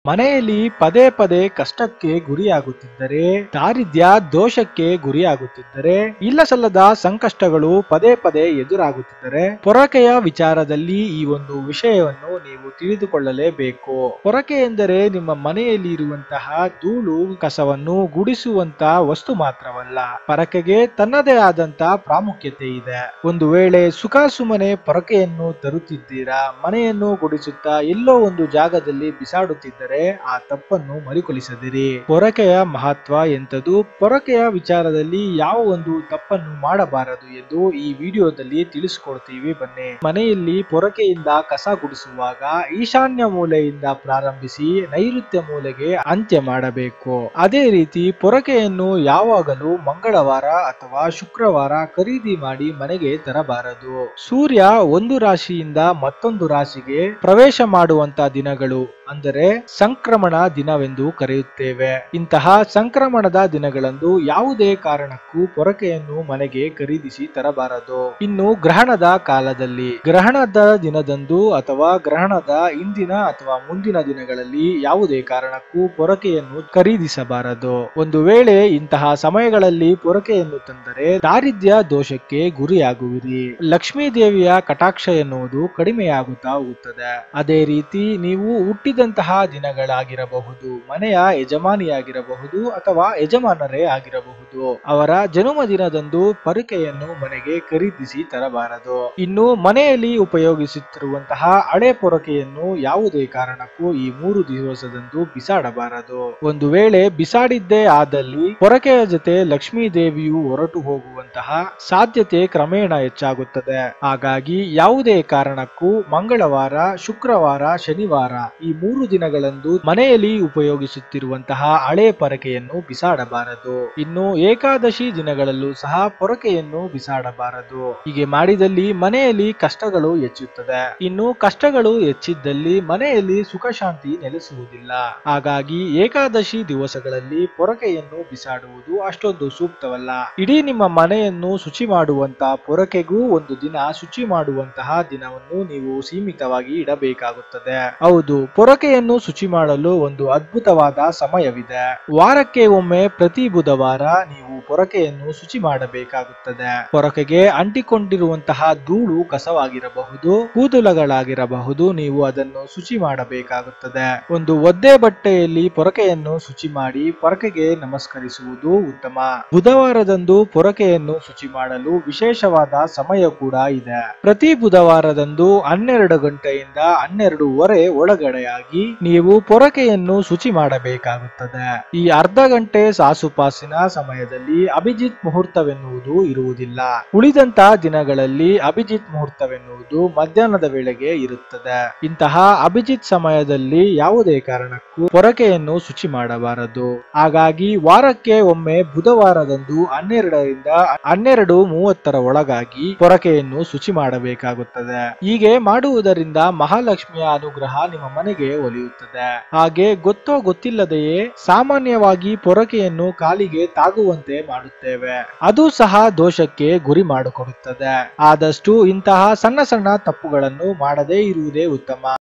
ಮನೆಯಲ್ಲಿ ಪದೇ ಪದೇ ಕಷ್ಟಕ್ಕೆ ಗುರಿಯಾಗುತ್ತಿದ್ದರೆ ದಾರಿದ್ರ್ಯ ದೋಷಕ್ಕೆ ಗುರಿಯಾಗುತ್ತಿದ್ದರೆ ಇಲ್ಲ ಸಲ್ಲದ ಸಂಕಷ್ಟಗಳು ಪದೇ ಪದೇ ಎದುರಾಗುತ್ತಿದ್ದರೆ ಪೊರಕೆಯ ವಿಚಾರದಲ್ಲಿ ಈ ಒಂದು ವಿಷಯವನ್ನು ನೀವು ತಿಳಿದುಕೊಳ್ಳಲೇಬೇಕು ಪೊರಕೆ ಎಂದರೆ ನಿಮ್ಮ ಮನೆಯಲ್ಲಿ ಇರುವಂತಹ ಧೂಳು ಕಸವನ್ನು ಗುಡಿಸುವಂತ ವಸ್ತು ಮಾತ್ರವಲ್ಲ ಪರಕೆಗೆ ತನ್ನದೇ ಆದಂತ ಪ್ರಾಮುಖ್ಯತೆ ಇದೆ ಒಂದು ವೇಳೆ ಸುಖ ಸುಮನೆ ಪೊರಕೆಯನ್ನು ತರುತ್ತಿದ್ದೀರಾ ಮನೆಯನ್ನು ಗುಡಿಸುತ್ತಾ ಎಲ್ಲೋ ಒಂದು ಜಾಗದಲ್ಲಿ ಬಿಸಾಡುತ್ತಿದ್ದರೆ ಆ ತಪ್ಪನ್ನು ಮರುಕಳಿಸದಿರಿ ಪೊರಕೆಯ ಮಹತ್ವ ಎಂತದು ಪೊರಕೆಯ ವಿಚಾರದಲ್ಲಿ ಯಾವ ಒಂದು ತಪ್ಪನ್ನು ಮಾಡಬಾರದು ಎಂದು ಈ ವಿಡಿಯೋದಲ್ಲಿ ತಿಳಿಸಿಕೊಡ್ತೀವಿ ಬನ್ನಿ ಮನೆಯಲ್ಲಿ ಪೊರಕೆಯಿಂದ ಕಸ ಗುಡಿಸುವಾಗ ಈಶಾನ್ಯ ಮೂಲೆಯಿಂದ ಪ್ರಾರಂಭಿಸಿ ನೈಋತ್ಯ ಮೂಲೆಗೆ ಅಂತ್ಯ ಮಾಡಬೇಕು ಅದೇ ರೀತಿ ಪೊರಕೆಯನ್ನು ಯಾವಾಗಲೂ ಮಂಗಳವಾರ ಅಥವಾ ಶುಕ್ರವಾರ ಖರೀದಿ ಮಾಡಿ ಮನೆಗೆ ತರಬಾರದು ಸೂರ್ಯ ಒಂದು ರಾಶಿಯಿಂದ ಮತ್ತೊಂದು ರಾಶಿಗೆ ಪ್ರವೇಶ ಮಾಡುವಂತ ದಿನಗಳು ಅಂದರೆ ಸಂಕ್ರಮಣ ದಿನವೆಂದು ಕರೆಯುತ್ತೇವೆ ಇಂತಹ ಸಂಕ್ರಮಣದ ದಿನಗಳಂದು ಯಾವುದೇ ಕಾರಣಕ್ಕೂ ಪೊರಕೆಯನ್ನು ಮನೆಗೆ ಖರೀದಿಸಿ ತರಬಾರದು ಇನ್ನು ಗ್ರಹಣದ ಕಾಲದಲ್ಲಿ ಗ್ರಹಣದ ದಿನದಂದು ಅಥವಾ ಗ್ರಹಣದ ಇಂದಿನ ಅಥವಾ ಮುಂದಿನ ದಿನಗಳಲ್ಲಿ ಯಾವುದೇ ಕಾರಣಕ್ಕೂ ಪೊರಕೆಯನ್ನು ಖರೀದಿಸಬಾರದು ಒಂದು ವೇಳೆ ಇಂತಹ ಸಮಯಗಳಲ್ಲಿ ಪೊರಕೆಯನ್ನು ತಂದರೆ ದಾರಿದ್ರ್ಯ ದೋಷಕ್ಕೆ ಗುರಿಯಾಗುವಿರಿ ಲಕ್ಷ್ಮೀ ದೇವಿಯ ಕಟಾಕ್ಷ ಎನ್ನುವುದು ಕಡಿಮೆಯಾಗುತ್ತಾ ಹೋಗುತ್ತದೆ ಅದೇ ರೀತಿ ನೀವು ಹುಟ್ಟಿದಂತಹ ದಿನಗಳಾಗಿರಬಹುದು ಮನೆಯ ಯಜಮಾನಿಯಾಗಿರಬಹುದು ಅಥವಾ ಯಜಮಾನರೇ ಆಗಿರಬಹುದು ಅವರ ಜನ್ಮ ದಿನದಂದು ಪೊರಕೆಯನ್ನು ಮನೆಗೆ ಖರೀದಿಸಿ ತರಬಾರದು ಇನ್ನು ಮನೆಯಲ್ಲಿ ಉಪಯೋಗಿಸುತ್ತಿರುವಂತಹ ಹಳೆ ಪೊರಕೆಯನ್ನು ಯಾವುದೇ ಕಾರಣಕ್ಕೂ ಈ ಮೂರು ದಿವಸದಂದು ಬಿಸಾಡಬಾರದು ಒಂದು ವೇಳೆ ಬಿಸಾಡಿದ್ದೇ ಆದಲ್ಲಿ ಪೊರಕೆಯ ಜೊತೆ ಲಕ್ಷ್ಮೀ ದೇವಿಯು ಹೊರಟು ಹೋಗುವಂತಹ ಸಾಧ್ಯತೆ ಕ್ರಮೇಣ ಹೆಚ್ಚಾಗುತ್ತದೆ ಹಾಗಾಗಿ ಯಾವುದೇ ಕಾರಣಕ್ಕೂ ಮಂಗಳವಾರ ಶುಕ್ರವಾರ ಶನಿವಾರ ಈ ಮೂರು ದಿನಗಳಂದು ಮನೆಯಲ್ಲಿ ಉಪಯೋಗಿಸುತ್ತಿರುವಂತಹ ಹಳೆ ಪೊರಕೆಯನ್ನು ಬಿಸಾಡಬಾರದು ಇನ್ನು ಏಕಾದಶಿ ದಿನಗಳಲ್ಲೂ ಸಹ ಪೊರಕೆಯನ್ನು ಬಿಸಾಡಬಾರದು ಹೀಗೆ ಮಾಡಿದಲ್ಲಿ ಮನೆಯಲ್ಲಿ ಕಷ್ಟಗಳು ಹೆಚ್ಚುತ್ತದೆ ಇನ್ನು ಕಷ್ಟಗಳು ಹೆಚ್ಚಿದ್ದಲ್ಲಿ ಮನೆಯಲ್ಲಿ ಸುಖ ಶಾಂತಿ ನೆಲೆಸುವುದಿಲ್ಲ ಹಾಗಾಗಿ ಏಕಾದಶಿ ದಿವಸಗಳಲ್ಲಿ ಪೊರಕೆಯನ್ನು ಬಿಸಾಡುವುದು ಅಷ್ಟೊಂದು ಸೂಕ್ತವಲ್ಲ ಇಡೀ ನಿಮ್ಮ ಮನೆಯನ್ನು ಶುಚಿ ಮಾಡುವಂತ ಪೊರಕೆಗೂ ಒಂದು ದಿನ ಶುಚಿ ಮಾಡುವಂತಹ ದಿನವನ್ನು ನೀವು ಸೀಮಿತವಾಗಿ ಇಡಬೇಕಾಗುತ್ತದೆ ಹೌದು ಪೊರಕೆಯನ್ನು ಶುಚಿ ಮಾಡಲು ಒಂದು ಅದ್ಭುತವಾದ ಸಮಯವಿದೆ ವಾರಕ್ಕೆ ಒಮ್ಮೆ ಪ್ರತಿ ಬುಧವಾರ ನೀವು ಪೊರಕೆಯನ್ನು ಶುಚಿ ಮಾಡಬೇಕಾಗುತ್ತದೆ ಪೊರಕೆಗೆ ಅಂಟಿಕೊಂಡಿರುವಂತಹ ಧೂಳು ಕಸವಾಗಿರಬಹುದು ಕೂದಲುಗಳಾಗಿರಬಹುದು ನೀವು ಅದನ್ನು ಶುಚಿ ಮಾಡಬೇಕಾಗುತ್ತದೆ ಒಂದು ಒದ್ದೆ ಬಟ್ಟೆಯಲ್ಲಿ ಪೊರಕೆಯನ್ನು ಶುಚಿ ಮಾಡಿ ಪೊರಕೆಗೆ ನಮಸ್ಕರಿಸುವುದು ಉತ್ತಮ ಬುಧವಾರದಂದು ಪೊರಕೆಯನ್ನು ಶುಚಿ ಮಾಡಲು ವಿಶೇಷವಾದ ಸಮಯ ಕೂಡ ಇದೆ ಪ್ರತಿ ಬುಧವಾರದಂದು ಹನ್ನೆರಡು ಗಂಟೆಯಿಂದ ಹನ್ನೆರಡೂವರೆ ಒಳಗಡೆಯಾಗಿ ನೀವು ಪೊರಕೆಯನ್ನು ಶುಚಿ ಮಾಡಬೇಕಾಗುತ್ತದೆ ಈ ಅರ್ಧ ಗಂಟೆ ಸಾಸುಪಾಸಿನ ಸಮಯದಲ್ಲಿ ಅಭಿಜಿತ್ ಮುಹೂರ್ತವೆನ್ನುವುದು ಇರುವುದಿಲ್ಲ ಉಳಿದಂತ ದಿನಗಳಲ್ಲಿ ಅಭಿಜಿತ್ ಮುಹೂರ್ತವೆನ್ನುವುದು ಮಧ್ಯಾಹ್ನದ ವೇಳೆಗೆ ಇರುತ್ತದೆ ಇಂತಹ ಅಭಿಜಿತ್ ಸಮಯದಲ್ಲಿ ಯಾವುದೇ ಕಾರಣಕ್ಕೂ ಪೊರಕೆಯನ್ನು ಶುಚಿ ಮಾಡಬಾರದು ಹಾಗಾಗಿ ವಾರಕ್ಕೆ ಒಮ್ಮೆ ಬುಧವಾರದಂದು ಹನ್ನೆರಡರಿಂದ ಹನ್ನೆರಡು ಮೂವತ್ತರ ಒಳಗಾಗಿ ಪೊರಕೆಯನ್ನು ಶುಚಿ ಮಾಡಬೇಕಾಗುತ್ತದೆ ಹೀಗೆ ಮಾಡುವುದರಿಂದ ಮಹಾಲಕ್ಷ್ಮಿಯ ಅನುಗ್ರಹ ನಿಮ್ಮ ಮನೆಗೆ ಒಲಿಯುತ್ತದೆ ಹಾಗೆ ಗೊತ್ತೋ ಗೊತ್ತಿಲ್ಲದೆಯೇ ಸಾಮಾನ್ಯವಾಗಿ ಪೊರಕೆಯನ್ನು ಕಾಲಿಗೆ ತಾಗುವಂತೆ ಮಾಡುತ್ತೇವೆ ಅದು ಸಹ ದೋಷಕ್ಕೆ ಗುರಿ ಮಾಡಿಕೊಡುತ್ತದೆ ಆದಷ್ಟು ಇಂತಹ ಸಣ್ಣ ಸಣ್ಣ ತಪ್ಪುಗಳನ್ನು ಮಾಡದೇ ಇರುವುದೇ ಉತ್ತಮ